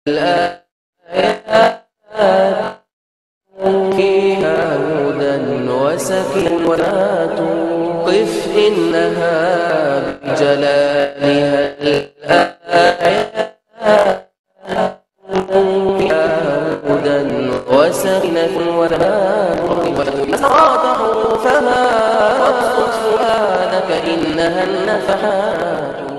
الآيات فيها هدى وسكن ولا توقف إنها بجلالها الآيات فيها هدى وسكنة ولا توقف صراط حروفها واقصد فؤادك إنها النفحات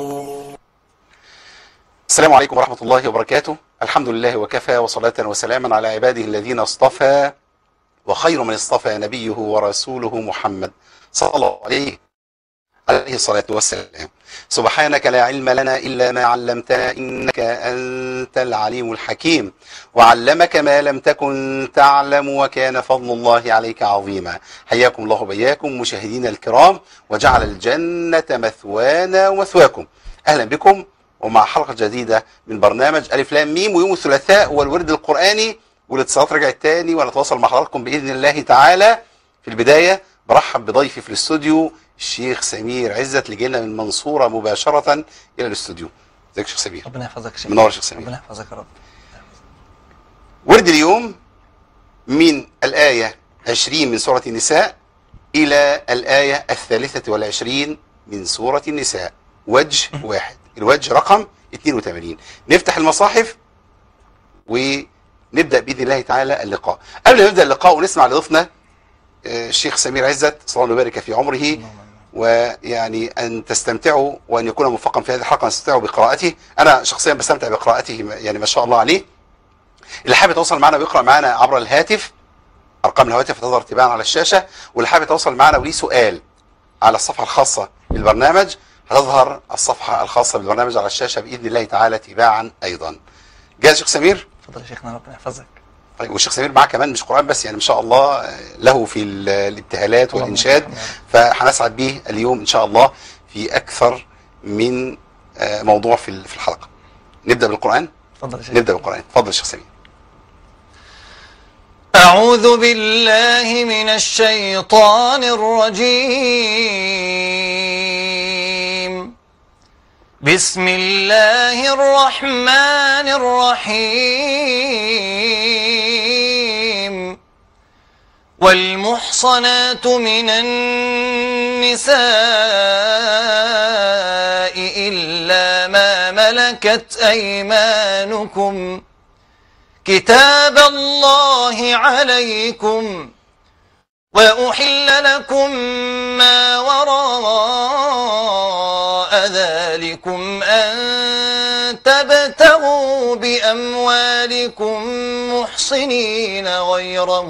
السلام عليكم ورحمة الله وبركاته الحمد لله وكفى وصلاة وسلاما على عباده الذين اصطفى وخير من اصطفى نبيه ورسوله محمد صلى الله عليه عليه الصلاة والسلام سبحانك لا علم لنا إلا ما علمتنا إنك أنت العليم الحكيم وعلمك ما لم تكن تعلم وكان فضل الله عليك عظيما حياكم الله بياكم مشاهدينا الكرام وجعل الجنة مثوانا ومثواكم أهلا بكم ومع حلقة جديدة من برنامج ألف لام ميم ويوم الثلاثاء والورد القرآني والاتصالات رجعت تاني ونتواصل مع حضراتكم بإذن الله تعالى في البداية برحب بضيفي في الاستوديو الشيخ سمير عزت اللي جاي لنا من المنصورة مباشرة إلى الاستوديو ازيك يا شيخ سمير ربنا يحفظك يا شيخ منور يا شيخ سمير ربنا يحفظك يا رب ورد اليوم من الآية 20 من سورة النساء إلى الآية الثالثة والعشرين من سورة النساء وجه واحد الوجه رقم 82 نفتح المصاحف ونبدأ بإذن الله تعالى اللقاء قبل ما نبدأ اللقاء ونسمع لضيفنا آه، الشيخ سمير عزت صلى الله وبارك في عمره ويعني أن تستمتعوا وأن يكون موفقا في هذه الحلقة أن تستمتعوا بقراءته أنا شخصيا بستمتع بقراءته يعني ما شاء الله عليه اللي حابب يتواصل معنا ويقرأ معنا عبر الهاتف أرقام الهواتف تظهر تباعا على الشاشة واللي حابب يتواصل معنا وليه سؤال على الصفحة الخاصة بالبرنامج هتظهر الصفحة الخاصة بالبرنامج على الشاشة بإذن الله تعالى تباعا أيضا جاهز شيخ سمير؟ اتفضل يا شيخنا ربنا يحفظك طيب والشيخ سمير معاه كمان مش قرآن بس يعني ما شاء الله آه، له في ال- الابتهالات اللهم والإنشاد صل على فهنسعد به اليوم إن شاء الله في أكثر من آه، موضوع في ال- في الحلقة نبدأ بالقرآن اتفضل يا شيخ نبدأ بالقرآن اتفضل يا شيخ سمير أعوذ بالله من الشيطان الرجيم بسم الله الرحمن الرحيم والمحصنات من النساء إلا ما ملكت أيمانكم كتاب الله عليكم وأحل لكم ما وراء ذلكم أن تبتغوا بأموالكم محصنين غير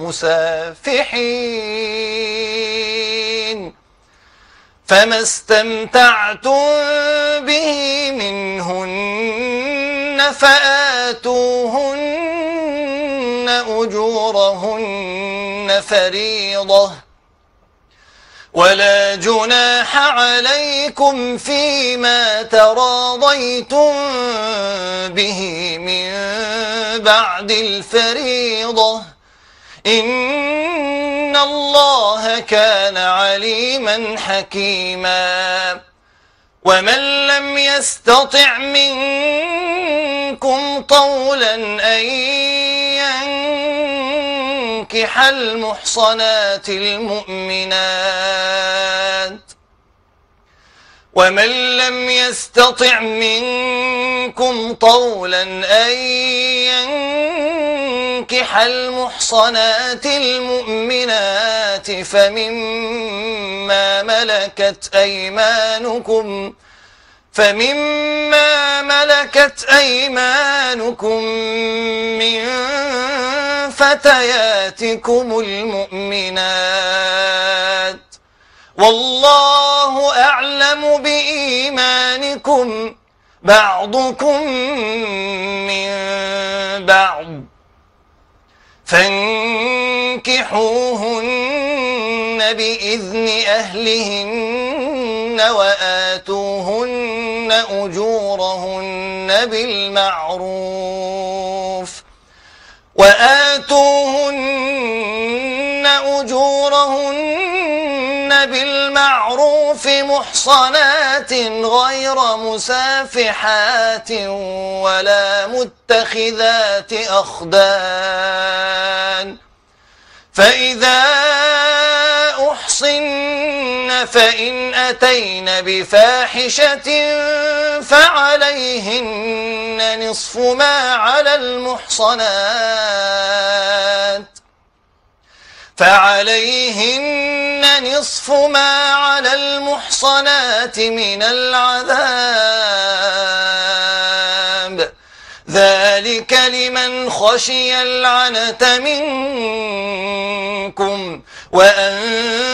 مسافحين فما استمتعتم به منهن فآتوهن أجورهن فريضة ولا جناح عليكم فيما تراضيتم به من بعد الفريضة إن الله كان عليما حكيما ومن لم يستطع منكم طولا أن ينكح المحصنات المؤمنات ومن لم يستطع منكم طولا أن ينكح المحصنات المؤمنات فمما ملكت أيمانكم فمما ملكت أيمانكم من فتياتكم المؤمنات والله أعلم بإيمانكم بعضكم من بعض فانكحوهن بإذن أهلهن وآتوهن أجورهن بالمعروف وآتوهن أجورهن بالمعروف محصنات غير مسافحات ولا متخذات أخدان فإذا أحصن فإن أتين بفاحشة فعليهن نصف ما على المحصنات فعليهن نصف ما على المحصنات من العذاب ذلك لمن خشي العنة منكم وأن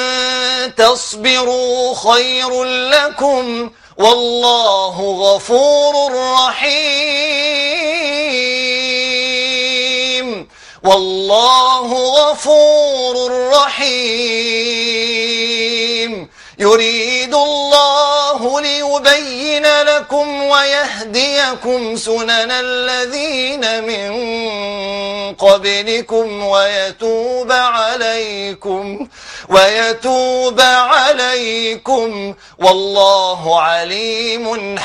تصبروا خير لكم والله غفور رحيم والله غفور رحيم يريد الله ليبين لكم ويهديكم سنن الذين من قبلكم ويتوب عليكم ويتوب عليكم والله عليم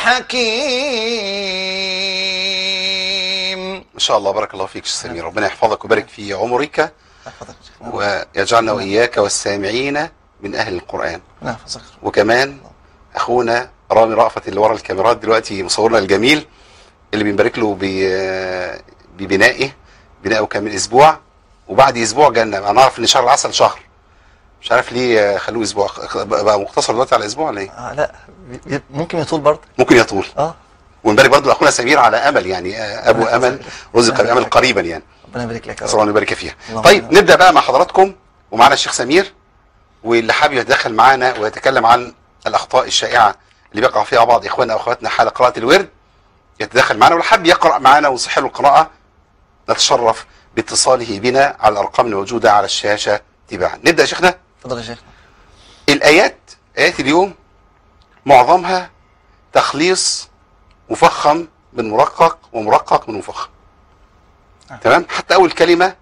حكيم ما شاء الله بارك الله فيك يا شيخ سمير ربنا يحفظك ويبارك في عمرك ويجعلنا واياك والسامعين من اهل القران نعم فضلك. وكمان اخونا رامي رأفت اللي ورا الكاميرات دلوقتي مصورنا الجميل اللي بنبارك له ب- ببنائه بنائه كان من اسبوع وبعد اسبوع جالنا انا اعرف ان شهر العسل شهر مش عارف ليه خلوه اسبوع بقى مقتصر دلوقتي على اسبوع ولا ايه آه لا بي- بي- ممكن يطول برضه ممكن يطول اه ونبارك برضه لاخونا سمير على امل يعني آه، ابو ربنا امل يجزاك. رزق ربنا بامل يجزاك. قريبا يعني ربنا يبارك لك يا نسال الله رب ان يبارك فيها اللهم طيب آمين. نبدا بقى مع حضراتكم ومعنا الشيخ سمير واللي حابب يتدخل معانا ويتكلم عن الاخطاء الشائعه اللي بيقع فيها بعض اخواننا واخواتنا حال قراءه الورد يتدخل معنا واللي حابب يقرا معنا ونصح له القراءه نتشرف باتصاله بنا على الارقام الموجوده على الشاشه تباعا نبدا يا شيخنا اتفضل يا شيخ الايات ايات اليوم معظمها تخليص مفخم من مرقق ومرقق من مفخم آه. تمام حتى اول كلمه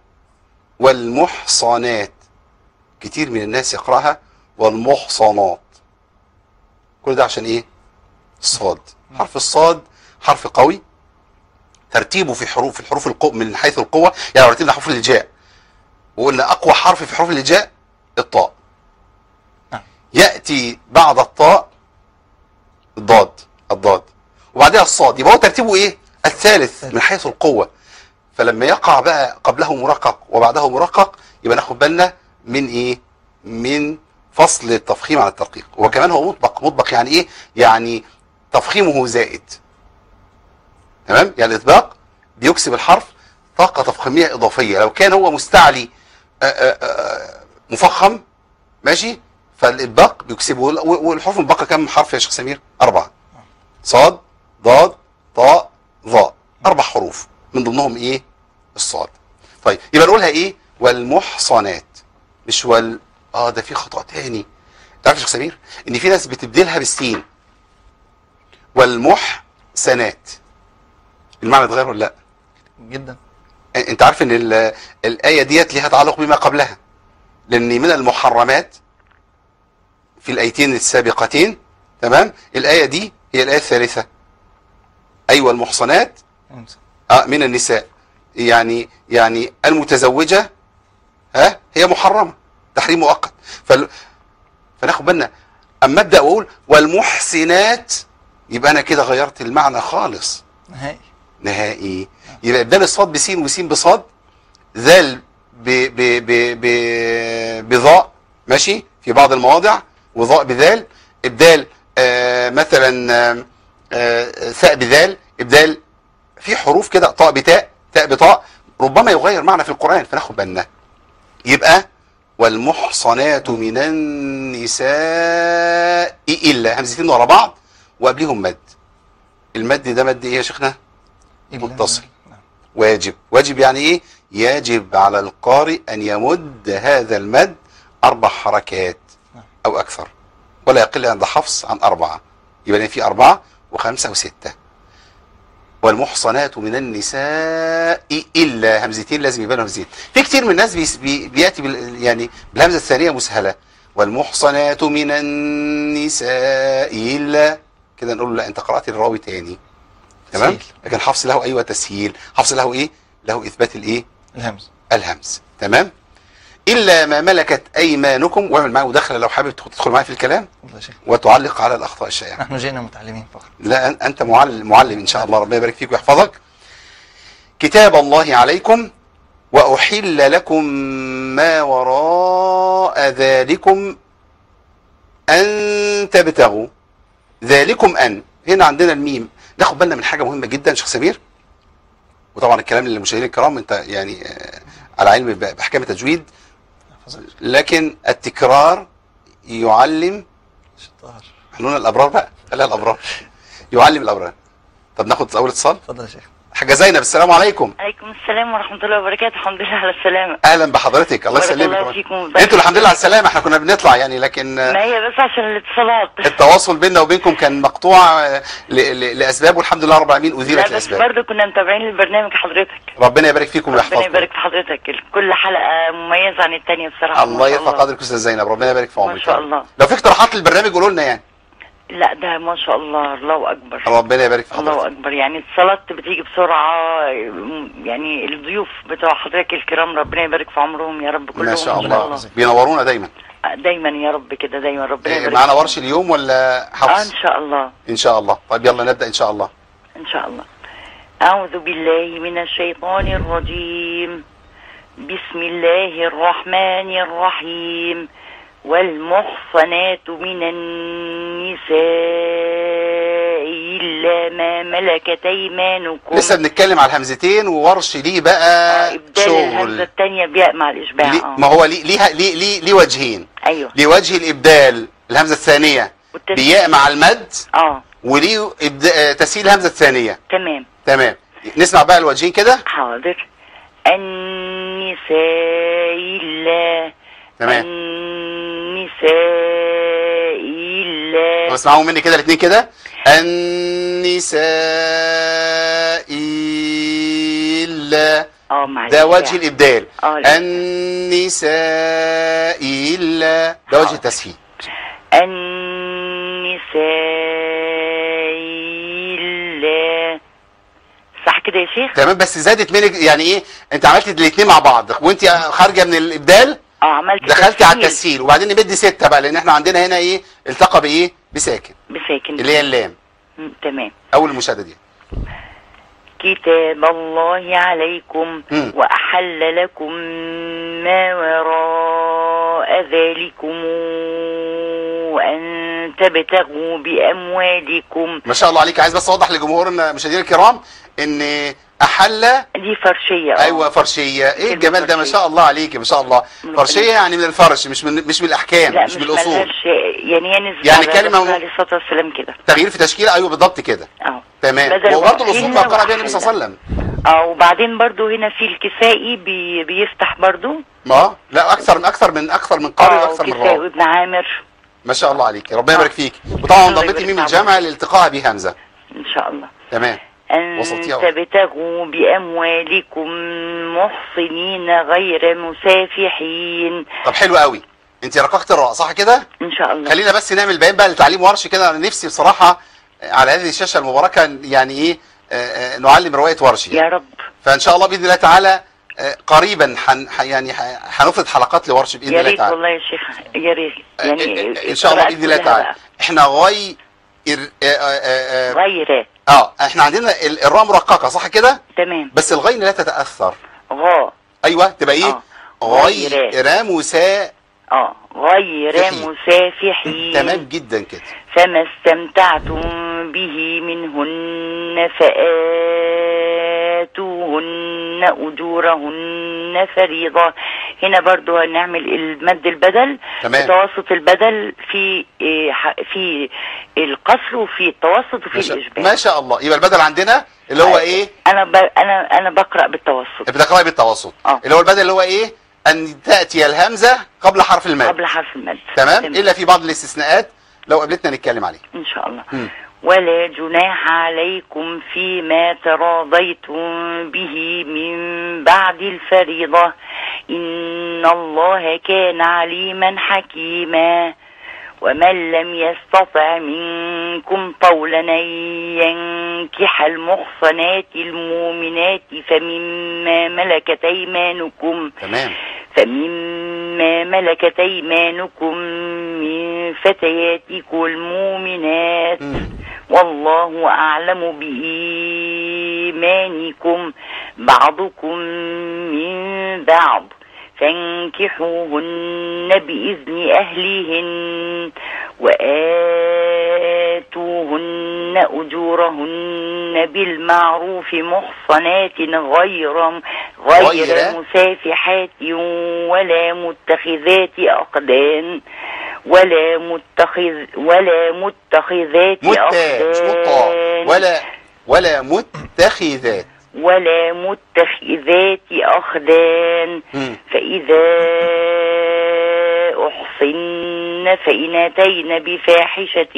والمحصنات كتير من الناس يقراها والمحصنات كل ده عشان ايه الصاد حرف الصاد حرف قوي ترتيبه في حروف الحروف القو من حيث القوه يعني لو رتبنا حروف الهجاء وقلنا اقوى حرف في حروف الهجاء الطاء نعم. ياتي بعد الطاء الضاد الضاد وبعدها الصاد يبقى هو ترتيبه ايه الثالث من حيث القوه فلما يقع بقى قبله مرقق وبعده مرقق يبقى ناخد بالنا من ايه من فصل التفخيم عن الترقيق وكمان هو مطبق مطبق يعني ايه يعني تفخيمه زائد تمام يعني الاطباق بيكسب الحرف طاقه تفخيميه اضافيه لو كان هو مستعلي آه، آه، آه، مفخم ماشي فالاطباق بيكسبه و- والحروف المبقى كم حرف يا شيخ سمير اربعه صاد ضاد طاء ظاء اربع حروف من ضمنهم ايه الصاد طيب يبقى نقولها ايه والمحصنات مش وال اه ده في خطا تاني تعرف يا شيخ سمير ان في ناس بتبدلها بالسين والمحسنات المعنى اتغير ولا لا جدا انت عارف ان ال- الايه ديت ليها تعلق بما قبلها لان من المحرمات في الايتين السابقتين تمام الايه دي هي الايه الثالثه ايوه المحصنات آه من النساء يعني يعني المتزوجه ها هي محرمه تحريم مؤقت فال فناخد بالنا اما ابدا واقول والمحسنات يبقى انا كده غيرت المعنى خالص نهائي نهائي يبقى ابدال الصاد بسين وسين بصاد ذال ب ب ب ب بضاء ماشي في بعض المواضع وضاء بذال ابدال آه مثلا آه، آه ثاء بذال ابدال في حروف كده طاء بتاء تاء بطاء ربما يغير معنى في القران فناخد بالنا يبقى والمحصنات من النساء الا همزتين ورا بعض وقبلهم مد المد ده مد ايه يا شيخنا إلا- متصل. نعم. واجب واجب يعني ايه يجب على القارئ ان يمد هذا المد اربع حركات نعم. او اكثر ولا يقل عند حفص عن اربعه يبقى في اربعه وخمسه وسته والمحصنات من النساء الا همزتين لازم يبانوا همزتين في كتير من الناس بيس- بي بياتي بال يعني بالهمزه الثانيه مسهله والمحصنات من النساء إلا كده نقول له لا أنت قرأت الراوي تاني تمام تسهيل. لكن حفص له أيوة تسهيل حفص له إيه له إثبات الإيه الهمز الهمز تمام إلا ما ملكت أيمانكم واعمل معايا مداخلة لو حابب تدخل معايا في الكلام والله يا شيخ وتعلق على الأخطاء الشائعة نحن جئنا متعلمين فقط لا أن- أنت معلم, معلم إن شاء الله ربنا يبارك فيك ويحفظك كتاب الله عليكم وأحل لكم ما وراء ذلكم أن تبتغوا ذلكم أن هنا عندنا الميم ناخد بالنا من حاجة مهمة جدا شيخ سمير وطبعا الكلام للمشاهدين الكرام انت يعني آه، على علم ب- بأحكام التجويد احفظك لكن التكرار يعلم شطار خلونا الابرار بقى خليها الابرار يعلم الابرار طب ناخد اول اتصال اتفضل يا شيخ حاجه زينب السلام عليكم عليكم السلام ورحمة الله وبركاته الحمد لله على السلامة اهلا بحضرتك الله بارك يسلمك الله فيكم ويبارك انتوا الحمد لله على فيكم. السلامه احنا كنا بنطلع يعني لكن آه، ما هي بس عشان الاتصالات التواصل بيننا وبينكم كان مقطوع آه، ل- ل- لاسباب والحمد لله رب العالمين لا اثيرت بس الاسباب برضه كنا متابعين البرنامج حضرتك ربنا يبارك فيكم ربنا ويحفظكم يبارك في حضرتك كل حلقة مميزة عن التانية بصراحة الله ما شاء يرفع قدرك استاذ زينب ربنا يبارك في ما عمرك شاء يا رب. الله. لو في اقتراحات للبرنامج قولوا لنا يعني لا ده ما شاء الله الله أكبر ربنا يبارك في الله حضرتك أكبر يعني الصلاة بتيجي بسرعة يعني الضيوف بتوع حضرتك الكرام ربنا يبارك في عمرهم يا رب كلهم ما شاء إن الله بينورونا دايما دايما يا رب كده دايما ربنا إيه، يبارك معانا فيهم. ورش اليوم ولا اه حفص ان شاء الله ان شاء الله طيب يلا نبدا ان شاء الله إن شاء الله أعوذ بالله من الشيطان الرجيم بسم الله الرحمن الرحيم والمحصنات من النساء إلا ما ملكت أيمانكم لسه بنتكلم على الهمزتين وورش ليه آه، بقى إبدال الهمزة شغل الثانية بياء مع الإشباع ليه آه. ما هو ليه ليه ليه ليه, ليه وجهين أيوه لوجه الابدال الهمزه الثانيه والتسهيل. بياء مع المد آه وليه إبد... آه، تسهيل الهمزه الثانيه تمام تمام نسمع بقى الوجهين كده حاضر النساء إلا تمام النساء إلا طب اسمعوا مني كده الاثنين كده النساء إلا اه معلش ده وجه يعني. الابدال اه لا. النساء إلا ده وجه حاضر. التسهيل النساء إلا صح كده يا شيخ؟ تمام بس زادت منك يعني ايه انت عملت الاثنين مع بعض وانت خارجه من الابدال اه عملت دخلتي على تسهيل التسهيل وبعدين نمد ستة بقى لان احنا عندنا هنا ايه التقى بايه بساكن بساكن اللي هي اللام م، تمام اول المشاهده دي كتاب الله عليكم مم. وأحل لكم ما وراء ذلكم أن تبتغوا بأموالكم ما شاء الله عليك عايز بس اوضح لجمهور المشاهدين الكرام ان احل دي فرشية آه. ايوه فرشيه ايه كلمة الجمال ده ما فرشية. شاء الله عليك ما شاء الله ربنا فرشيه يعني من الفرش مش من مش من الاحكام لا مش مش من الاصول ملهاش يعني هي نسبة يعني على كلمة الرسول م- عليه الصلاة والسلام كده تغيير في تشكيل ايوه بالضبط كده اه تمام بدل وبرضه الاصول وأحل ما قرأ بها النبي صلى الله عليه وسلم اه وبعدين برضو هنا في الكسائي بي بيفتح برضو ما لا اكثر من اكثر من اكثر من قارئ اه واكثر من كسائي راوي وابن عامر ما شاء الله عليك ربنا يبارك فيك وطبعا الله ضمتي يبارك ميم فيك. الجامعه لالتقاها بهمزه ان شاء الله تمام أن وسطية. تبتغوا بأموالكم محصنين غير مسافحين طب حلو قوي انت رققت الراء صح كده إن شاء الله خلينا بس نعمل بيان بقى لتعليم ورش كده انا نفسي بصراحه على هذه الشاشه المباركه يعني ايه آه، آه، نعلم روايه ورش يا يعني. رب فان شاء الله باذن الله تعالى آه، قريبا حن ح- يعني ح- هنفرض حلقات لورش باذن يا الله ريت تعالى والله يا شيخ يا ريت آه، يعني آه، ان شاء الله القراءات باذن الله كلها تعالى بقى. احنا غي آه، آه، آه، غير اه احنا عندنا ال- الراء مرققه صح كده تمام بس الغين لا تتاثر غا ايوه تبقى ايه آه. غير غير. مساء اه غير فحين. مسافحين تمام جدا كده فما استمتعتم به منهن فآتوهن أجورهن فريضة هنا برضو هنعمل المد البدل تمام. متوسط البدل في إيه، ح- في القصر وفي التوسط ما وفي شاء, الإشباع ما شاء الله يبقى البدل عندنا اللي هو ايه أنا ب... أنا أنا بقرأ بالتوسط بتقرأي بالتوسط آه. اللي هو البدل اللي هو ايه ان تاتي الهمزه قبل حرف المد قبل حرف المد تمام الا في بعض الاستثناءات لو قابلتنا نتكلم عليه إن شاء الله مم. ولا جناح عليكم فيما تراضيتم به من بعد الفريضة إن الله كان عليما حكيما ومن لم يستطع منكم طولا أن ينكح المحصنات المؤمنات فمما ملكت أيمانكم تمام فمما ملكت أيمانكم من فتياتكم المؤمنات مم. والله أعلم بإيمانكم بعضكم من بعض فانكحوهن بإذن أهلهن وآتوهن أجورهن بالمعروف محصنات غير غير؟ غير مسافحات ولا متخذات أقدان ولا متخذ ولا متخذات متى مش مطا أقدان ولا ولا متخذات ولا متخذات أخدان مم. فإذا أحصن فإن أتين بفاحشة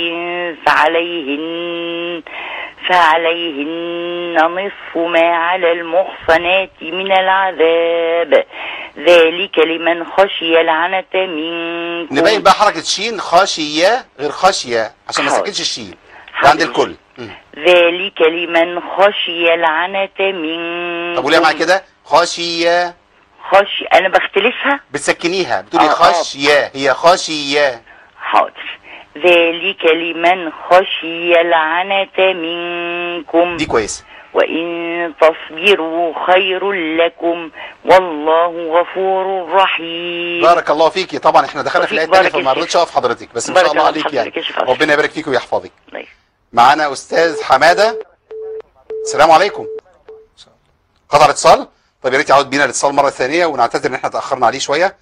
فعليهن فعليهن نصف ما على المحصنات من العذاب ذلك لمن خشي العنة منكم نبين بقى حركة شين خاشية غير خاشية عشان ما حاضر. سكتش الشين ده عند حاضر. الكل مم. ذلك لمن خشي العنة منكم طب قوليها معايا كده خاشية خشي أنا بختلفها بتسكنيها بتقولي آه، آه. خاشية هي خاشية حاضر ذلك لمن خشي العنة منكم دي كويسة وإن تصبروا خير لكم والله غفور رحيم بارك الله فيكي طبعا احنا دخلنا في وفيك الايه الثانيه بارك يا فما شيخ. رضيتش اقف حضرتك بس ما بارك شاء الله الله عليك في يعني حضرتك يا شيخ أشرف. ربنا يبارك فيك ويحفظك طيب. معانا استاذ حماده السلام عليكم قطع الاتصال طيب يا ريت يعود بينا الاتصال مره ثانيه ونعتذر ان احنا تاخرنا عليه شويه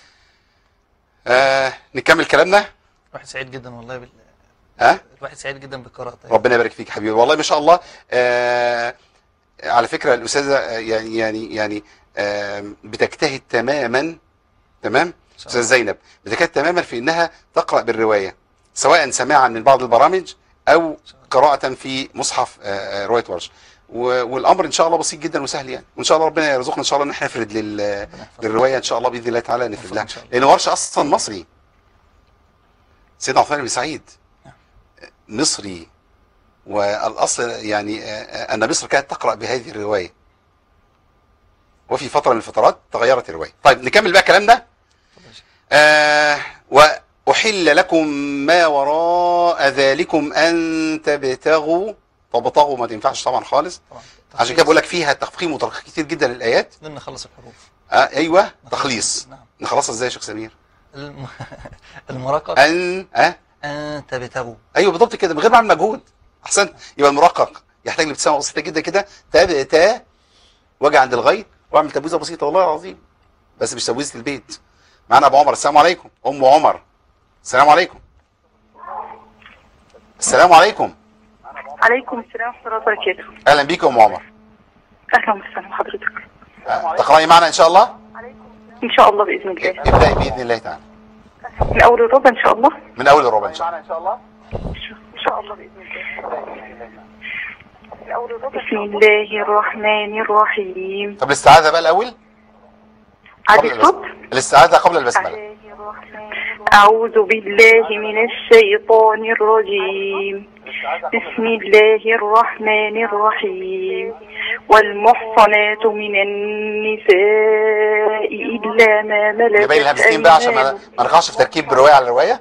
آه نكمل كلامنا الواحد سعيد جدا والله بال... ها الواحد سعيد جدا بالقراءة ربنا يبارك فيك حبيبي والله ما شاء الله آه على فكره الاستاذه آه، يعني يعني يعني آه بتجتهد تماما تمام استاذه زينب بتجتهد تماما في انها تقرا بالروايه سواء سماعا من بعض البرامج او قراءه في مصحف آه، آه، روايه ورش و- والامر ان شاء الله بسيط جدا وسهل يعني وان شاء الله ربنا يرزقنا ان شاء الله ان احنا نفرد لل ربنا يحفظك. للروايه ان شاء الله باذن الله تعالى نفرد لها إن شاء الله. لان ورش اصلا مصري سيدنا عثمان بن سعيد مصري والاصل يعني آه، آه، ان مصر كانت تقرا بهذه الروايه وفي فتره من الفترات تغيرت الروايه طيب نكمل بقى كلامنا آه واحل لكم ما وراء ذلكم ان تبتغوا تبتغوا ما تنفعش طبعا خالص طبعا عشان كده بقول لك فيها تفخيم وترقيق كتير جدا للايات لازم نخلص الحروف آه ايوه تخليص نعم نخلصها ازاي يا شيخ سمير الم... المرقق ان اه أن تبتغوا ايوه بالضبط كده من غير ما اعمل مجهود احسنت يبقى المرقق يحتاج لابتسامه بسيطه جدا كده تا تا واجي عند الغين واعمل تبويزه بسيطه والله العظيم بس مش تبويزه البيت معانا ابو عمر السلام عليكم ام عمر السلام عليكم السلام عليكم عليكم السلام ورحمة الله وبركاته اهلا بيك يا ام عمر أهلا وسهلا بحضرتك آه، تقراي معنا ان شاء الله إن شاء الله بإذن الله ابداي باذن الله تعالى من أول الربع إن شاء الله من اول الربع ان شاء الله إن شاء الله بإذن الله بسم الله الرحمن الرحيم طب الاستعاذه بقى الاول عادي الصوت الاستعاذه قبل البسمله أعوذ بالله من الشيطان الرجيم بسم الله الرحمن الرحيم والمحصنات من النساء إلا ما ملكت نبين الهمزتين بقى عشان ما أيمانكم. ما نقعش في تركيب روايه على روايه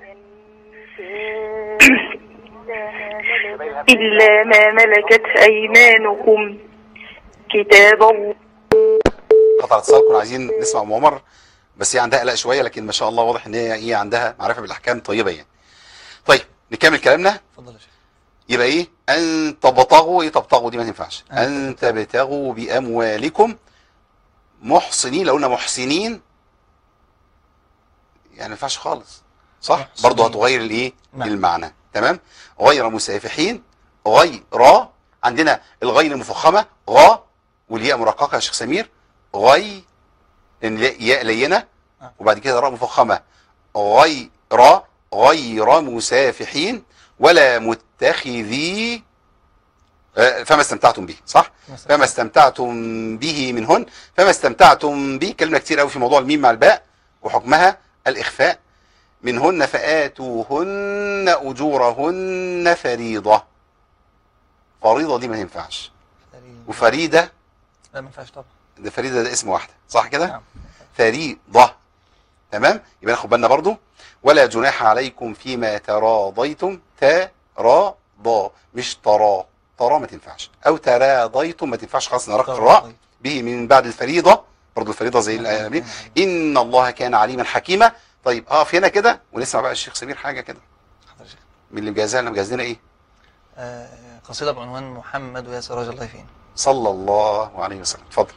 إلا ما ملكت أيمانكم كتاب الله قطع اتصال كنا عايزين نسمع ام عمر بس هي عندها قلق شويه لكن ما شاء الله واضح ان هي هي عندها معرفه بالاحكام طيبه يعني. طيب نكمل كلامنا اتفضل يا شيخ يبقى ايه؟ ان تبتغوا ايه تبتغوا دي ما تنفعش. أن ان تبتغوا باموالكم محصنين لو قلنا محسنين يعني ما ينفعش خالص. صح؟ محسنين. برضه هتغير الايه؟ نعم. المعنى تمام؟ غير مسافحين غير عندنا الغين مفخمه غا والياء مرققه يا شيخ سمير غي لان الياء- ياء لينه نعم. وبعد كده راء مفخمه غير غير مسافحين ولا متخذي آه، فما استمتعتم به صح مثلا. فما استمتعتم به منهن فما استمتعتم به كلمه كتير قوي في موضوع الميم مع الباء وحكمها الاخفاء منهن فاتوهن اجورهن فريضه فريضه دي ما ينفعش فريد. وفريده لا ما ينفعش طبعا ده فريده ده اسم واحده صح كده نعم فريضة تمام يبقى ناخد بالنا برضو ولا جناح عليكم فيما تراضيتم تراضى مش ترى ترى ما تنفعش او تراضيتم ما تنفعش خلاص نرق الراء به من بعد الفريضة برضو الفريضة زي الآية ان الله كان عليما حكيما طيب اقف هنا كده ونسمع بقى الشيخ سمير حاجة كده حاضر يا شيخ. من اللي مجهزها لنا مجهز لنا ايه آه، قصيدة بعنوان محمد ويا سراج الله فين صلى الله عليه وسلم اتفضل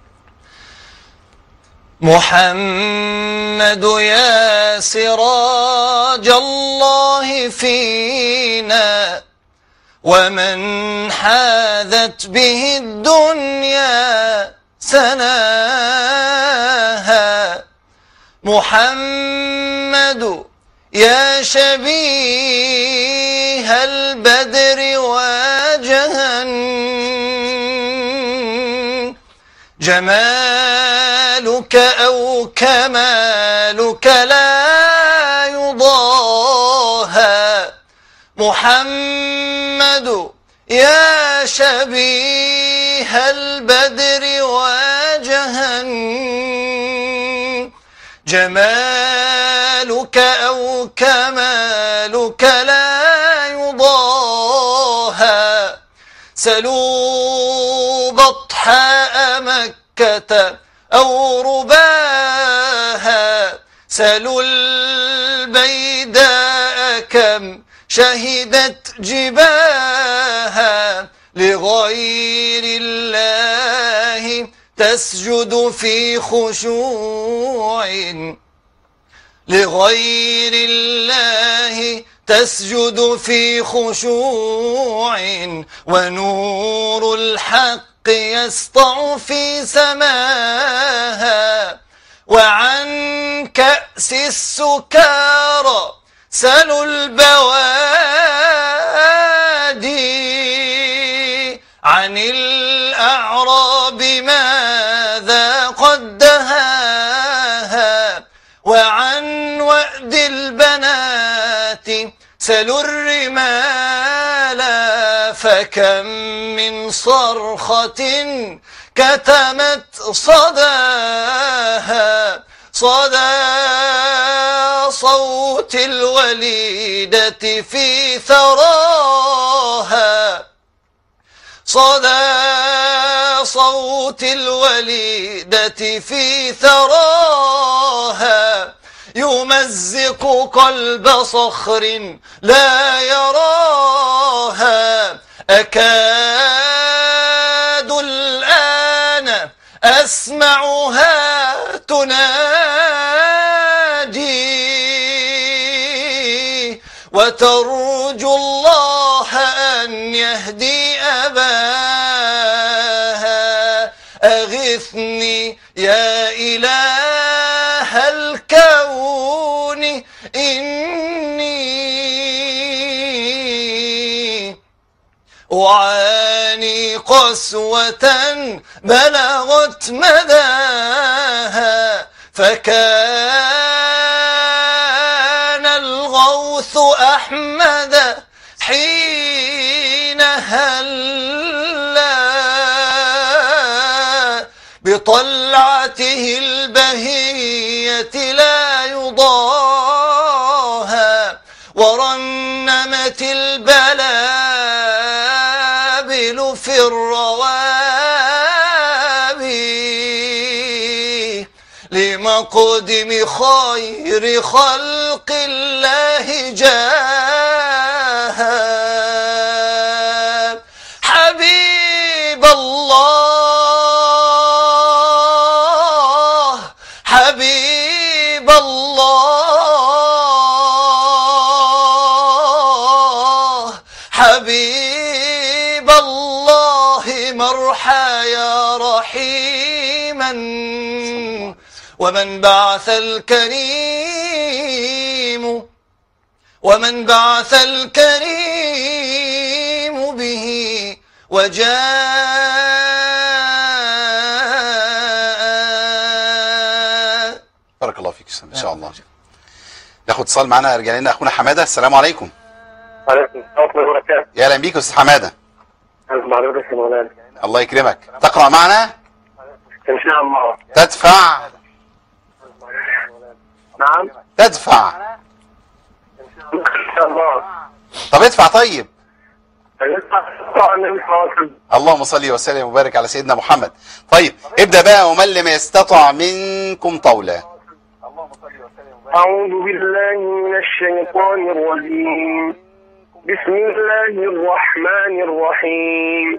محمد يا سراج الله فينا ومن حاذت به الدنيا سناها محمد يا شبيه البدر واجها جمالك أو كمالك لا يضاهى محمد يا شبيه البدر واجها جمالك أو كمالك لا يضاهى سلوا بطحاء مكة أو رباها سلوا البيداء كم شهدت جباها لغير الله تسجد في خشوع لغير الله تسجد في خشوع ونور الحق يسطع في سماها وعن كأس السكارى سلوا البوادي عن الأعراب ماذا قد دهاها وعن وأد البنات سلوا الرمال فكم من صرخة كتمت صداها صدى صوت الوليدة في ثراها صدى صوت الوليدة في ثراها يمزق قلب صخر لا يراها أكاد الآن أسمعها تنادي وترجو الله أن يهدي أباها أغثني يا إله الكون إني أعاني قسوة بلغت مداها فكان الغوث أحمد حين هلا بطلعته البهية لا يضاهى ورنمت البلابل في الروابي لمقدم خير خلق الله جاها حبيب الله حبيب الله حبيب الله مرحى يا رحيما ومن بعث الكريم ومن بعث الكريم به وجاء بارك الله فيك ان شاء الله ناخد اتصال معانا رجع لنا اخونا حماده السلام عليكم عليكم السلام ورحمة الله وبركاته يا اهلا بيك يا استاذ حماده أهلا بحضرتك يا مولانا الله يكرمك تقرا معنا إن شاء الله تدفع نعم تدفع إن شاء الله طب ادفع طيب طبعا النبي صلى الله عليه وسلم اللهم صل وسلم وبارك على سيدنا محمد طيب ابدا بقى ومن لم يستطع منكم طولا أعوذ بالله من الشيطان الرجيم بسم الله الرحمن الرحيم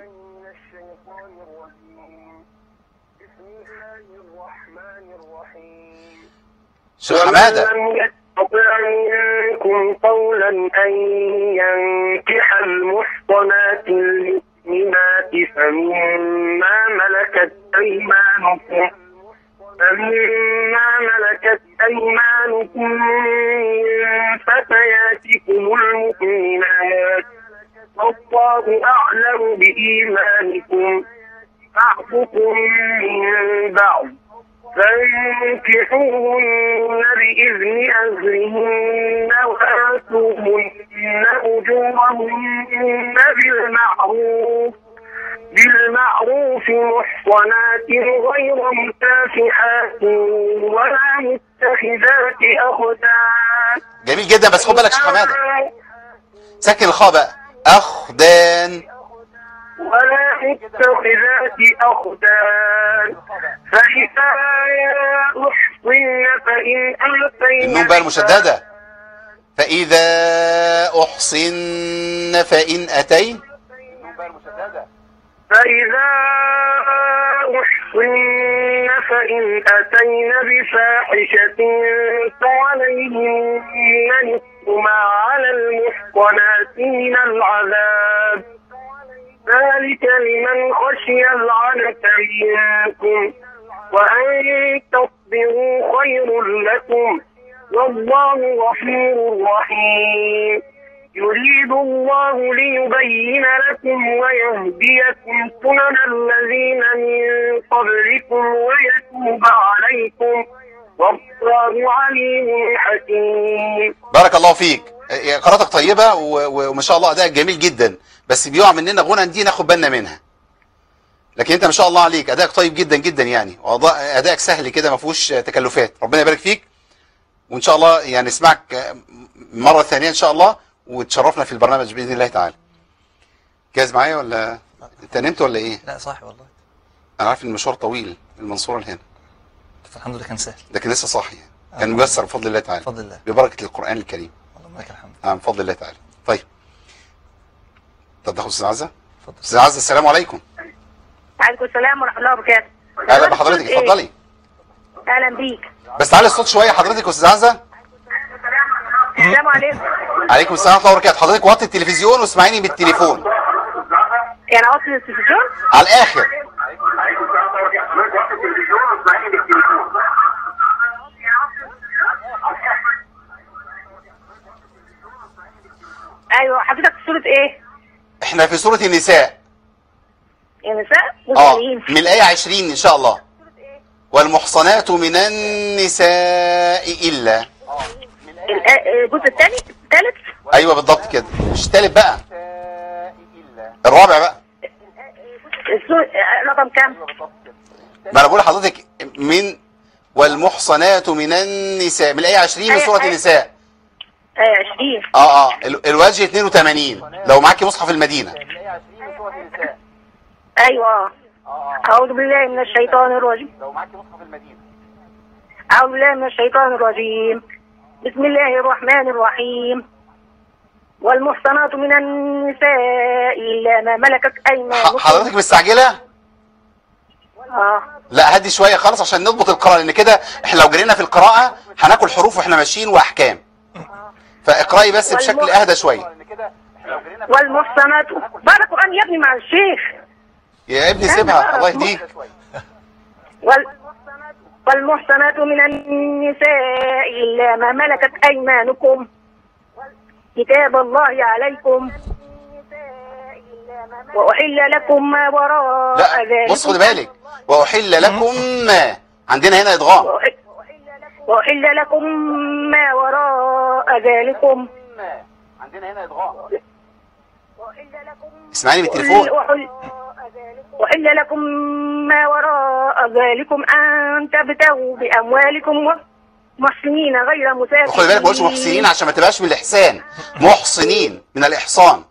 شيخ حماده ومن لم يستطع منكم قولا أن ينكح المحصنات المؤمنات فمما ملكت أيمانكم فمما ملكت أيمانكم من فتياتكم المؤمنات والله أعلم بإيمانكم بعضكم من بعض فانكحوهن بإذن أهلهن وآتوهن أجورهن بالمعروف بالمعروف محصنات غير مسافحات ولا متخذات أخدان جميل جدا بس خد بالك يا شيخ حماده سكن الخاء بقى اخدان ولا متخذات أخدان فإذا أحصن فإن ألقين النون بقى المشدده فاذا احصن فان اتين فإذا أحصن فإن أتين بفاحشة فعليهن نصف ما على المحصنات من العذاب ذلك لمن خشي العنة منكم وأن تصبروا خير لكم والله غفور رحيم يريد الله ليبين لكم ويهديكم سنن الذين من قبلكم ويتوب عليكم والله عليم حكيم بارك الله فيك آه، قراءتك طيبه و- و- وما شاء الله ادائك جميل جدا بس بيقع مننا غنى دي ناخد بالنا منها لكن انت ما شاء الله عليك ادائك طيب جدا جدا يعني وأضاء- ادائك سهل كده ما فيهوش آه، تكلفات ربنا يبارك فيك وان شاء الله يعني نسمعك آه، مره ثانيه ان شاء الله وتشرفنا في البرنامج باذن الله تعالى جاهز معايا ولا انت نمت ولا ايه لا صاحي والله انا عارف ان المشوار طويل من المنصوره لهنا الحمد لله كان سهل لكن لسه صاحي كان ميسر بفضل الله تعالى بفضل الله ببركه القران الكريم اللهم لك الحمد نعم بفضل الله تعالى طيب طب تاخد استاذ عزه اتفضل استاذ عزه السلام عليكم عليكم السلام ورحمة الله وبركاته اهلا بحضرتك إيه؟ اتفضلي أهلا بيك بس تعالي الصوت شويه حضرتك يا استاذ عزه السلام عليكم عليكم السلام ورحمه الله وبركاته حضرتك وطي التلفزيون واسمعيني بالتليفون يعني أوصل التلفزيون على الاخر أيوه حضرتك في صورة إيه؟ احنا في سوره النساء يا نساء اه مسلمين من الايه 20 ان شاء الله والمحصنات من النساء الا الآ- الجزء الثاني الثالث ايوه بالضبط كده مش التالت بقى الرابع بقى السو- رقم كام؟ ما انا بقول لحضرتك من والمحصنات من النساء من الايه 20 من أيوة، سوره أيوة. النساء آه 20 اه اه ال- الوجه 82 لو معاكي مصحف المدينه أيوه آه. أعوذ بالله من الشيطان الرجيم لو معاكي مصحف المدينه أعوذ بالله من الشيطان الرجيم بسم الله الرحمن الرحيم والمحصنات من النساء إلا ما ملكت أيمانكم حضرتك مستعجله آه لا هدي شويه خالص عشان نضبط القراءه لان كده احنا لو جرينا في القراءه هناكل حروف واحنا ماشيين واحكام فاقراي بس بشكل والم- اهدى شويه والمحصنات بارك القرآن يا ابني مع الشيخ يا ابني سيبها الله يهديك وال... والمحصنات من النساء إلا ما ملكت أيمانكم كتاب الله عليكم وأحل لكم ما وراء لا ذلك بص خد بالك واحل لكم ما عندنا هنا ادغام وأحل, وأحل لكم ما وراء ذلكم عندنا هنا ادغام اسمعني من التليفون وحل, وحل لكم ما وراء ذلكم أن تبتغوا بأموالكم محسنين غير مسافرين خد بالك ما قلتش محسنين عشان ما تبقاش من الاحسان محسنين من الاحصان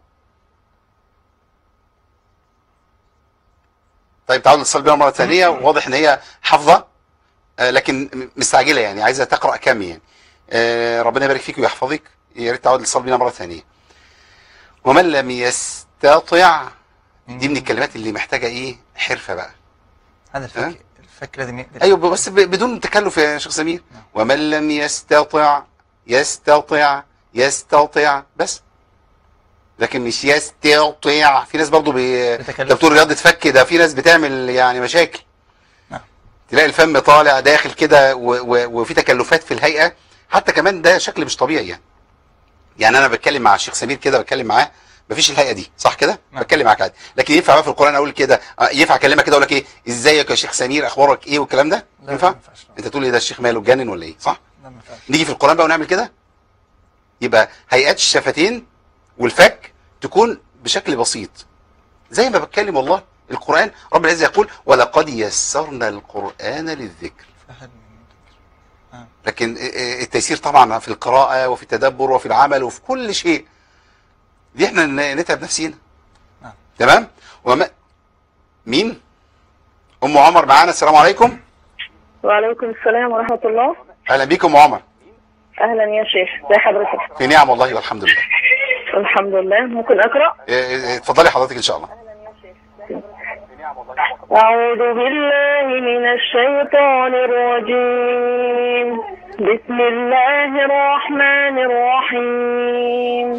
طيب تعالوا نتصل بيها مره ثانيه واضح ان هي حافظه آه، لكن م- مستعجله يعني عايزه تقرا كم يعني آه، ربنا يبارك فيك ويحفظك يا ريت تعود تتصل بينا مره ثانيه ومن لم يستطع دي من الكلمات اللي محتاجه ايه حرفه بقى هذا ها؟ الفك الفك لازم يقدر ايوه بس ب- بدون تكلف يا شيخ سمير ومن لم يستطع يستطع يستطع بس لكن مش يستطيع في ناس برضو بي... بتكلف. انت بتقول رياضه فك ده في ناس بتعمل يعني مشاكل نعم. تلاقي الفم طالع داخل كده و... و... وفي تكلفات في الهيئه حتى كمان ده شكل مش طبيعي يعني يعني انا بتكلم مع الشيخ سمير كده بتكلم معاه مفيش الهيئه دي صح كده نعم. بتكلم معاك عادي لكن ينفع بقى في القران اقول كده آه، ينفع اكلمك كده اقول لك ايه ازيك يا شيخ سمير اخبارك ايه والكلام ده لا، ينفع ما ينفعش. انت تقول ايه ده الشيخ ماله اتجنن ولا ايه صح لا ما ينفعش نيجي في القرآن بقى ونعمل كده يبقى هيئات الشفتين والفك تكون بشكل بسيط زي ما بتكلم والله القرآن رب العزة يقول ولقد يسرنا القرآن للذكر فهل من مدكر. لكن التيسير طبعا في القراءة وفي التدبر وفي العمل وفي كل شيء دي احنا ن- نتعب نفسينا نعم. تمام وما مين ام عمر معانا السلام عليكم وعليكم السلام ورحمة الله اهلا بيكم ام عمر أهلا يا شيخ ازي حضرتك في نعم والله والحمد لله الحمد لله ممكن أقرأ اه، اه، اتفضلي حضرتك ان شاء الله أعوذ بالله من الشيطان الرجيم بسم الله الرحمن الرحيم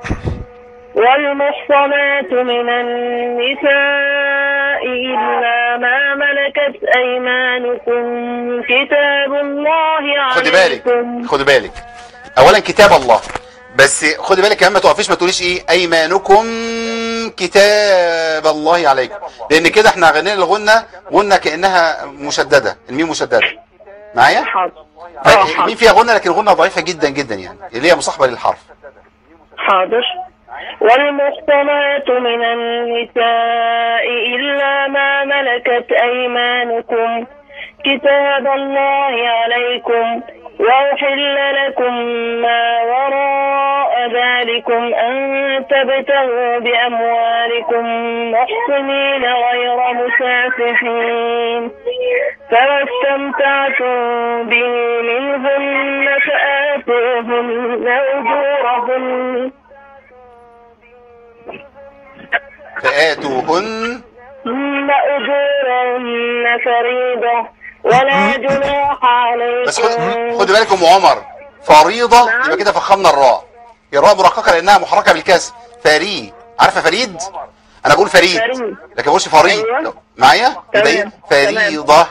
والمحصنات من النساء إلا ما ملكت أيمانكم كتاب الله خدي بالك عليكم خدي بالك اولا كتاب الله بس خدي بالك كمان ما توقفيش ما تقوليش ايه ايمانكم كتاب الله عليكم لان كده احنا غنينا الغنة غنة كانها مشددة الميم مشددة معايا حاضر اه الميم حاضر فيها غنة لكن غنة ضعيفة جدا جدا يعني اللي هي مصاحبة للحرف حاضر والمحصنات من النساء إلا ما ملكت أيمانكم كتاب الله عليكم وأحل لكم ما وراء ذلكم أن تبتغوا بأموالكم محسنين غير مسافحين فما استمتعتم به منهن فآتوهن أجورهن فآتوهن ثم أجورهن فريضة ولا جناح عليكم بس خد خدي بالك ام عمر فريضة نعم. يبقى كده فخمنا الراء الراء مرققة لانها محركة بالكسر فري عارفة فريد انا بقول فريد فريد. لكن ما بقولش فريد أيوة. معايا يبقى ايه تمام. فريضة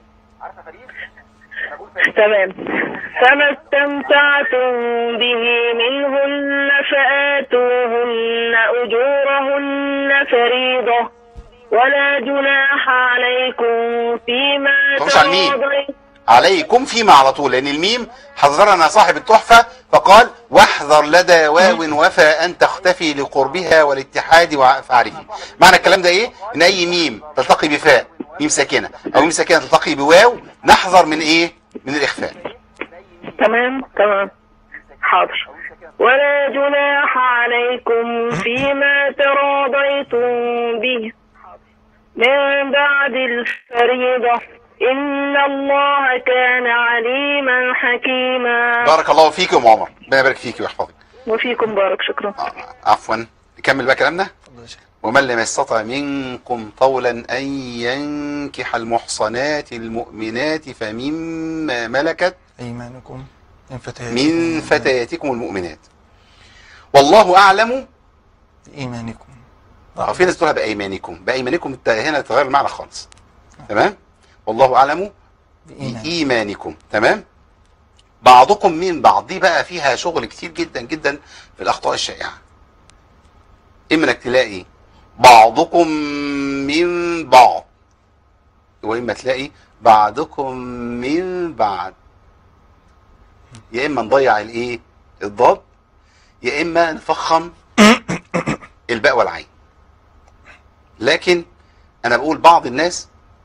تمام فما استمتعتم به منهن فآتوهن أجورهن فريضة ولا جناح عليكم فيما طبعاً على الميم. تراضيتم عليكم فيما على طول لان الميم حذرنا صاحب التحفة فقال واحذر لدى واو وفى ان تختفي لقربها والاتحاد وع- فاعرفي معنى الكلام ده ايه ان اي ميم تلتقي بفاء ميم ساكنة او ميم ساكنة تلتقي بواو نحذر من ايه من الاخفاء تمام تمام حاضر ولا جناح عليكم فيما تراضيتم به من بعد الفريضة إن الله كان عليما حكيما بارك الله فيك يا ام عمر ربنا يبارك فيك ويحفظك وفيكم بارك شكرا آه، عفوا نكمل بقى كلامنا اتفضل يا شيخ ومن لم يستطع منكم طولا أن ينكح المحصنات المؤمنات فمما ملكت أيمانكم من فتياتكم من فتياتكم المؤمنات والله أعلم إيمانكم أو في ناس تقولها بأيمانكم بأيمانكم الت- هنا تغير المعنى خالص تمام والله أعلم بإيمان بإيمانكم تمام بعضكم من بعض دي بقى فيها شغل كتير جدا جدا في الأخطاء الشائعة إما إنك تلاقي بعضكم من بعض واما تلاقي بعضكم من بعد يا اما نضيع الايه الضاد يا اما نفخم الباء والعين لكن انا بقول بعض الناس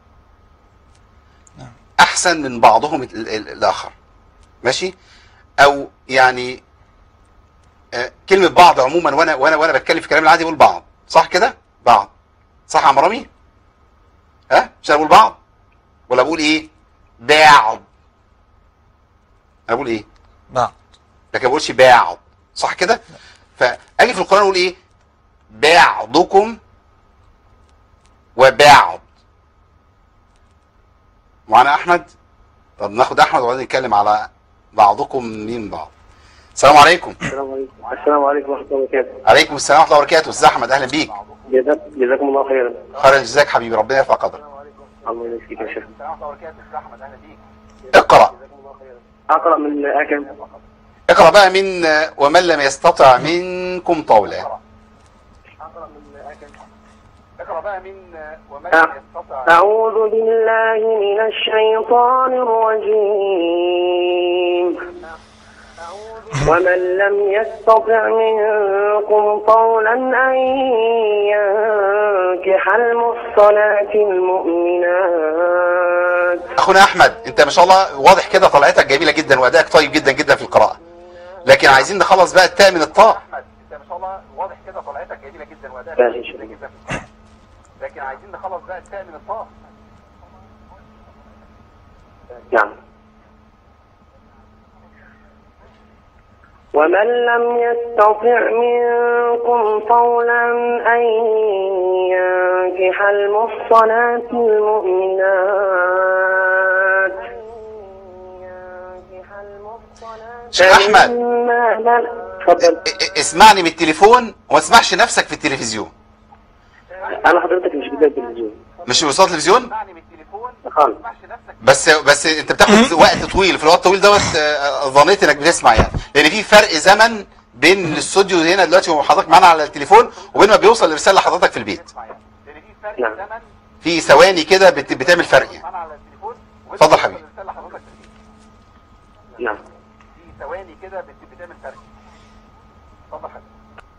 احسن من بعضهم ال- ال- الاخر ماشي او يعني آه، كلمه بعض عموما وانا وانا وانا بتكلم في كلام العادي بقول بعض صح كده بعض صح يا عم رامي ها مش انا بقول بعض ولا بقول ايه بعض انا بقول ايه بعض لكن ما بقولش بعض صح كده فاجي في القران اقول ايه بعضكم وبعض معانا احمد طب ناخد احمد وبعدين نتكلم على بعضكم من بعض السلام عليكم السلام عليكم السلام عليكم ورحمة الله وبركاته عليكم السلام ورحمه الله وبركاته استاذ احمد اهلا بيك جزاك جزاكم الله خيرا خير جزاك حبيبي ربنا يرفع قدرك الله يبارك فيك يا شيخ اقرا أقرأ من آكم اقرا بقى من ومن لم يستطع منكم طولا اقرا بقى من ومن لم أعوذ بالله من الشيطان الرجيم ومن لم يستطع منكم قولا أن ينكح المحصنات المؤمنات اخونا احمد انت ما شاء الله واضح كده طلعتك جميله جدا وادائك طيب جدا جدا في القراءه لكن عايزين نخلص بقى التاء من الطاء انت ما شاء الله واضح كده طلعتك جميله جدا وادائك طيب جدا جدا في القراءه لكن عايزين نخلص بقى التاء من الطاء نعم ومن لم يستطع منكم قولا أن ينكح المحصنات المؤمنات شيخ احمد فإما لم- اتفضل ا- ا- اسمعني من التليفون وما تسمعش نفسك في التلفزيون أنا حضرتك مش بداية التلفزيون مش وسط التلفزيون خالص بس بس انت بتاخد وقت طويل في الوقت الطويل دوت آه، ظنيت انك بتسمع يعني لان في فرق زمن بين الاستوديو هنا دلوقتي وحضرتك معانا على التليفون وبين ما بيوصل الرساله لحضرتك في البيت نعم في ثواني كده بت- بتعمل فرق يعني اتفضل حبيبي نعم ثواني كده بتعمل فرق اتفضل حبيبي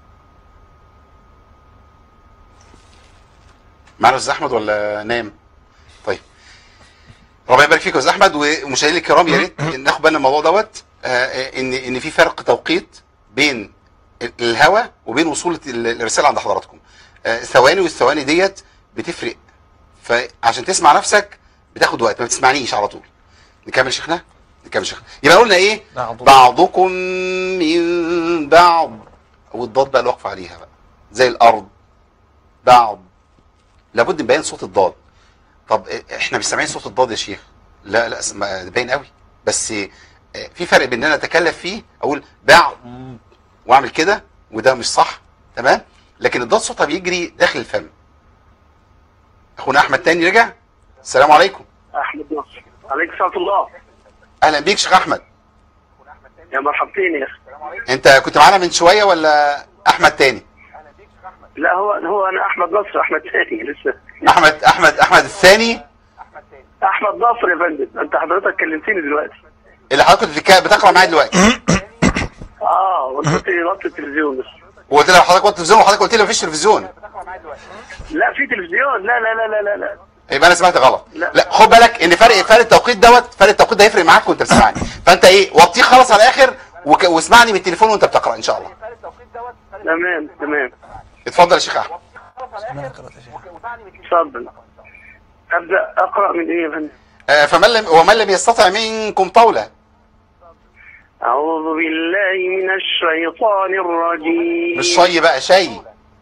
معانا استاذ احمد ولا نام طيب ربنا يبارك فيك يا استاذ احمد ومشاهدينا الكرام يا ريت ناخد بالنا من الموضوع دوت آه، ان ان في فرق توقيت بين الهوا وبين وصول ال- الرساله عند حضراتكم آه، الثواني والثواني ديت بتفرق فعشان تسمع نفسك بتاخد وقت ما بتسمعنيش على طول نكمل شيخنا نكمل شيخنا يبقى قلنا ايه بعضكم. بعضكم من بعض والضاد بقى الوقف عليها بقى زي الارض بعض لابد نبين صوت الضاد طب احنا مش سامعين صوت الضاد يا شيخ لا لا ما- ده باين قوي بس آه، في فرق بين ان انا اتكلف فيه اقول بعض واعمل كده وده مش صح تمام لكن الضاد صوتها بيجري داخل الفم اخونا احمد تاني رجع السلام عليكم أحمد نصر عليك سلام الله اهلا بيك شيخ احمد يا مرحبتين يا أخي انت كنت معانا من شويه ولا احمد تاني لا هو هو أنا أحمد نصر أحمد ثاني لسه احمد احمد احمد الثاني احمد نصر يا فندم انت حضرتك كلمتني دلوقتي اللي حضرتك كنت بتك- بتقرا معايا دلوقتي اه وانت قلت لي وقت التلفزيون بس وقلت لك حضرتك وقت تلفزيون وحضرتك قلت لي مفيش تلفزيون لا في تلفزيون لا لا لا لا لا, لا. يبقى انا سمعت غلط لا. لا خد بالك ان فرق فرق التوقيت دوت فرق التوقيت ده هيفرق معاك وانت بتسمعني فانت ايه وطيه خلاص على الاخر وك... واسمعني من التليفون وانت بتقرا ان شاء الله تمام تمام اتفضل يا شيخ احمد سمعنا قراءة يا شيخ اتفضل ابدا اقرا من ايه يا فندم آه فمن لم ومن لم يستطع منكم طولا اعوذ بالله من الشيطان الرجيم مش شي بقى شي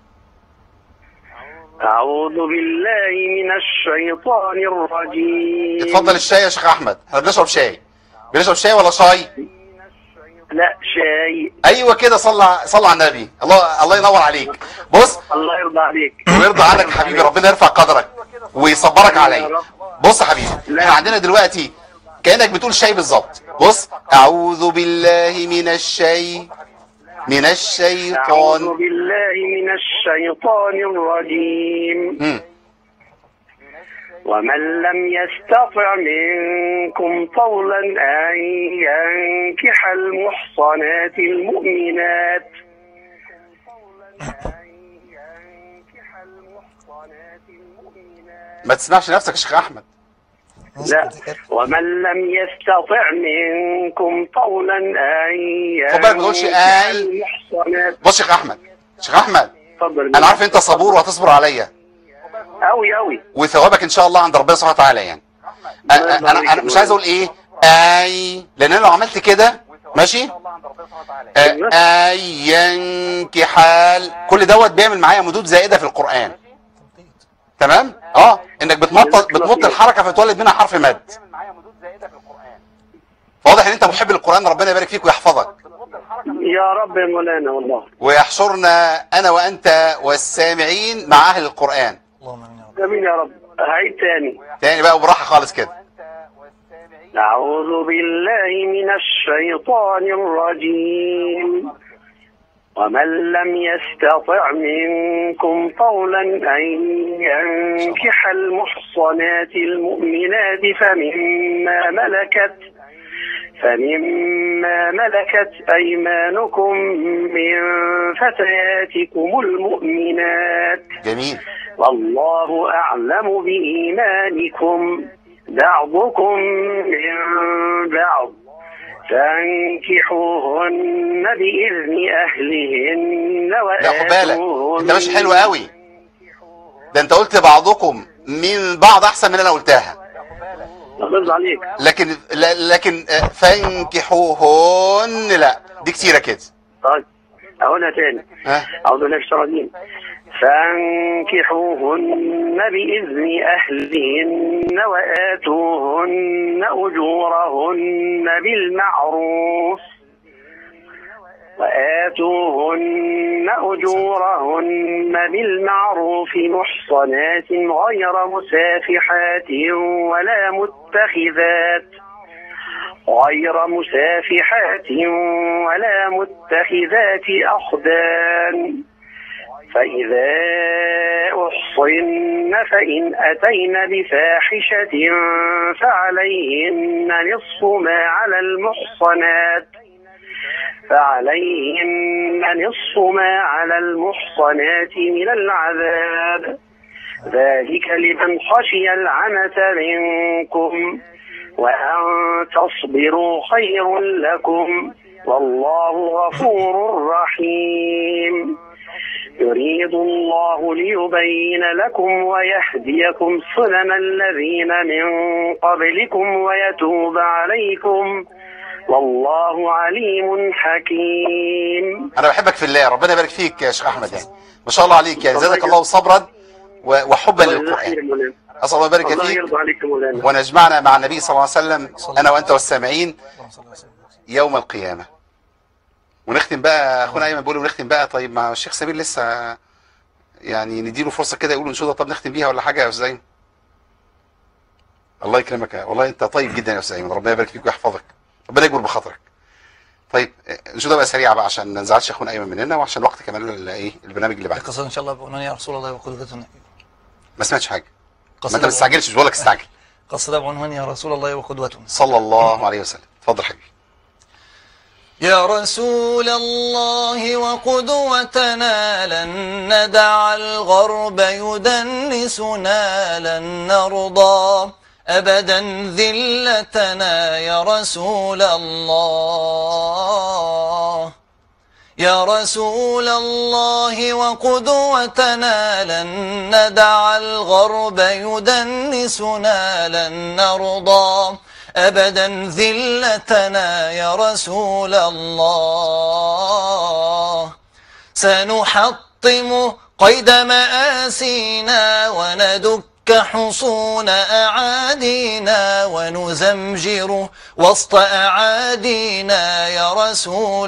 اعوذ بالله من الشيطان الرجيم اتفضل الشاي يا شيخ احمد احنا بنشرب شاي بنشرب شاي ولا شاي لا شيء ايوه كده صلى صلى على النبي الله الله ينور عليك بص الله يرضى عليك ويرضى عنك يا حبيبي ربنا يرفع قدرك ويصبرك عليا بص يا حبيبي احنا عندنا دلوقتي كانك بتقول شاي بالظبط بص اعوذ بالله من الشي من اعوذ الشيطان بالله من الشيطان الرجيم مم. ومن لم يستطع منكم طولا أن ينكح المحصنات المؤمنات ما تسمعش نفسك يا شيخ احمد لا ومن لم يستطع منكم طولا أن خد بالك ما تقولش ينكح أي. المحصنات بص يا شيخ احمد شيخ احمد اتفضل انا عارف انت صبور وهتصبر عليا أوي أوي وثوابك ان شاء الله عند ربنا سبحانه وتعالى يعني أ- أ- انا انا مش عايز اقول ايه اي لان انا لو عملت كده ماشي أ- اي ينكحال كل دوت بيعمل معايا مدود زائده في القران تمام اه انك بتمط بتمط الحركه فتولد منها حرف مد واضح ان انت محب للقران ربنا يبارك فيك ويحفظك يا رب يا مولانا والله ويحشرنا انا وانت والسامعين مع اهل القران اللهم امين يا رب امين يا رب هعيد تاني تاني بقى وبراحه خالص كده أعوذ بالله من الشيطان الرجيم ومن لم يستطع منكم طولا أن ينكح المحصنات المؤمنات فمما ملكت فمما ملكت أيمانكم من فتياتكم المؤمنات جميل والله أعلم بإيمانكم بعضكم من بعض فانكحوهن بإذن أهلهن لا خد بالك وآتوهن انت ماشي حلو قوي ده انت قلت بعضكم من بعض احسن من اللي انا قلتها أغض عليك لكن ل- لكن آه، فانكحوهن لا دي كتيره كده طيب أقولها تاني ها أعوذ بالله من الشيطان الرجيم فانكحوهن بإذن أهلهن وآتوهن أجورهن بالمعروف وآتوهن أجورهن بالمعروف محصنات غير مسافحات ولا متخذات غير مسافحات ولا متخذات أخدان فإذا أحصن فإن أتين بفاحشة فعليهن نصف ما على المحصنات فعليهن نصف ما على المحصنات من العذاب ذلك لمن خشي العنة منكم وأن تصبروا خير لكم والله غفور رحيم يريد الله ليبين لكم ويهديكم سنن الذين من قبلكم ويتوب عليكم والله عليم حكيم انا بحبك في الله ربنا يبارك فيك يا شيخ احمد يعني ما شاء الله عليك يعني زادك الله صبرا و- وحبا للقران اسال الله يبارك الله فيك يرضى عليك يا مولانا ونجمعنا مع النبي صلى الله عليه وسلم انا وانت والسامعين اللهم صل وسلم يوم القيامه ونختم بقى اخونا ايمن بيقول ونختم بقى طيب مع الشيخ سمير لسه يعني نديله فرصه كده يقول انشوده طب نختم بيها ولا حاجه يا استاذ ايمن الله يكرمك يا- والله انت طيب جدا يا استاذ ايمن ربنا يبارك فيك ويحفظك ربنا يكبر بخاطرك طيب انشوده بقى سريعه بقى عشان ما نزعلش اخونا ايمن مننا وعشان الوقت كمان ال- ايه البرنامج اللي بعده القصة ان شاء الله بعنوان يا رسول الله وقدوتنا ما سمعتش حاجه ما قصيدة انت ما تستعجلش مش بقول لك استعجل قصيدة بعنوان يا رسول الله وقدوتنا صلى الله عليه وسلم اتفضل حبيبي يا رسول الله وقدوتنا لن ندع الغرب يدنسنا لن نرضى أبدا ذلتنا يا رسول الله يا رسول الله وقدوتنا لن ندع الغرب يدنسنا لن نرضى أبدا ذلتنا يا رسول الله سنحطم قيد مآسينا وندك حصون أعادينا ونزمجر وسط أعادينا يا رسول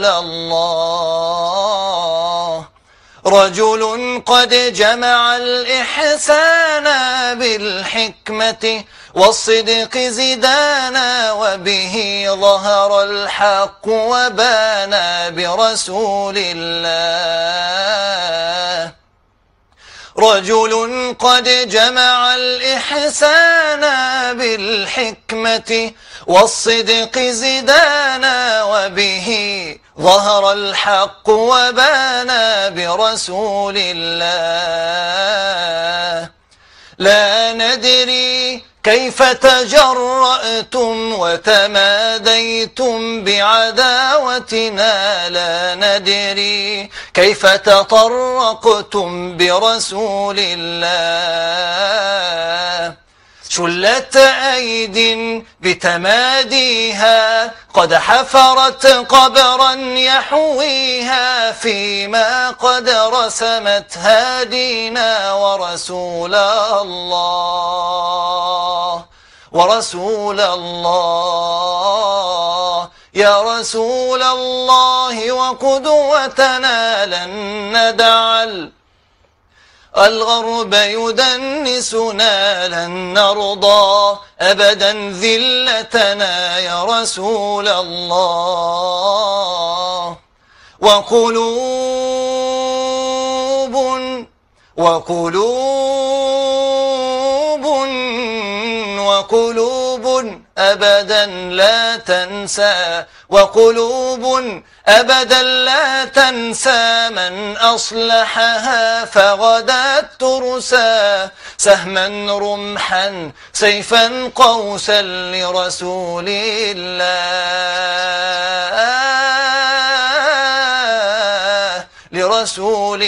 الله رجل قد جمع الإحسان بالحكمة والصدق زدانا وبه ظهر الحق وبانا برسول الله رجل قد جمع الإحسان بالحكمة والصدق زدانا وبه ظهر الحق وبانا برسول الله لا ندري كيف تجرأتم وتماديتم بعداوتنا لا ندري كيف تطرقتم برسول الله شلت أيد بتماديها قد حفرت قبرا يحويها فيما قد رسمت هادينا ورسول الله ورسول الله يا رسول الله وقدوتنا لن ندع الغرب يدنسنا لن نرضى أبدا ذلتنا يا رسول الله وقلوب وقلوب وقلوب أبدا لا تنسى وقلوب أبدا لا تنسى من أصلحها فغدت ترسى سهما رمحا سيفا قوسا لرسول الله لرسول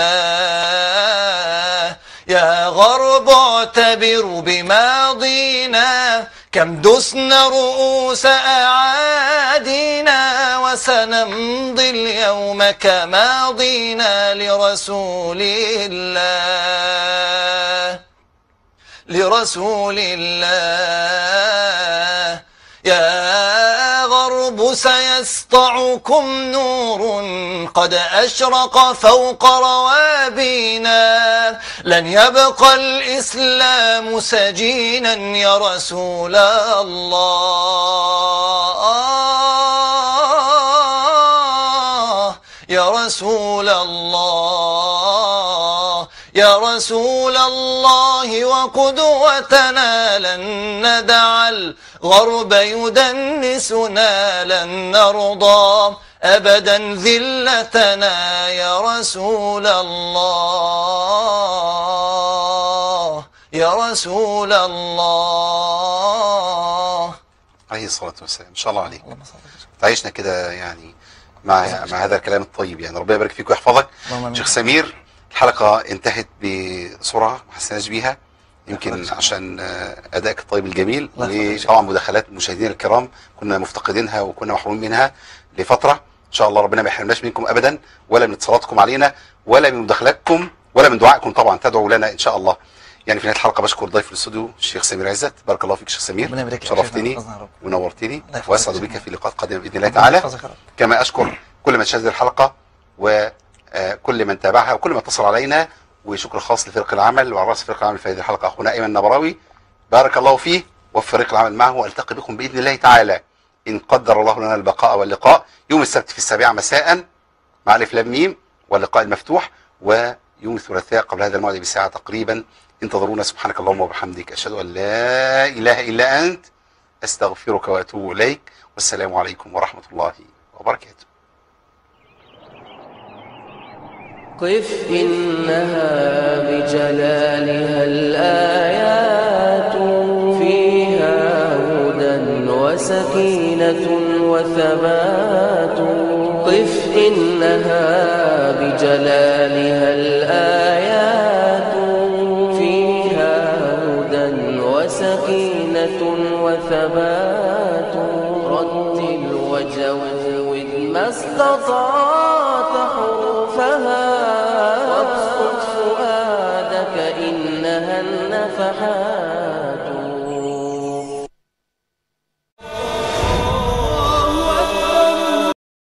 الله يا غرب اعتبر بماضينا كم دسنا رؤوس أعادينا وسنمضي اليوم كماضينا لرسول الله لرسول الله يا غرب سيسطعكم نور قد أشرق فوق روابينا لن يبقى الإسلام سجينا يا رسول الله يا رسول الله يا رسول الله وقدوتنا لن ندع الغرب يدنسنا لن نرضى أبدا ذلتنا يا رسول الله يا رسول الله عليه الصلاة والسلام إن شاء الله عليك اللهم صل وسلم تعيشنا كده يعني مع مع هذا الكلام الطيب يعني ربنا يبارك فيك ويحفظك اللهم آمين. شيخ سمير الحلقة انتهت بسرعة ما حسناش بيها يمكن عشان آه، أدائك الطيب الجميل الله يحفظك. وطبعا مداخلات المشاهدين الكرام كنا مفتقدينها وكنا محرومين منها لفترة إن شاء الله ربنا ما يحرمناش منكم أبدا ولا من اتصالاتكم علينا ولا من مداخلاتكم ولا من دعائكم طبعا تدعوا لنا إن شاء الله يعني في نهاية الحلقة بشكر ضيف الاستوديو الشيخ سمير عزت بارك الله فيك شيخ سمير ربنا يبارك فيك. شرفتني يحفظنا يا رب. ونورتني الله يحفظك واسعد يا بك شيخ. في لقاءات قادمه باذن الله تعالى يحفظك يا رب. كما اشكر كل من شاهد الحلقه وكل من تابعها وكل من اتصل علينا وشكر خاص لفريق العمل وعلى راس فريق العمل في هذه الحلقه اخونا ايمن النبراوي بارك الله فيه وفي فريق العمل معه والتقي بكم باذن الله تعالى ان قدر الله لنا البقاء واللقاء يوم السبت في السابعه مساء مع الف لام ميم واللقاء المفتوح ويوم الثلاثاء قبل هذا الموعد بساعه تقريبا انتظرونا سبحانك اللهم وبحمدك اشهد ان لا اله الا انت استغفرك واتوب اليك والسلام عليكم ورحمه الله وبركاته قف إنها بجلالها الآيات فيها هدى وسكينة وثبات قف إنها بجلالها الآيات فيها هدى وسكينة وثبات رتل وجود ما استطعت حروفها وابسط فؤادك إنها النفحات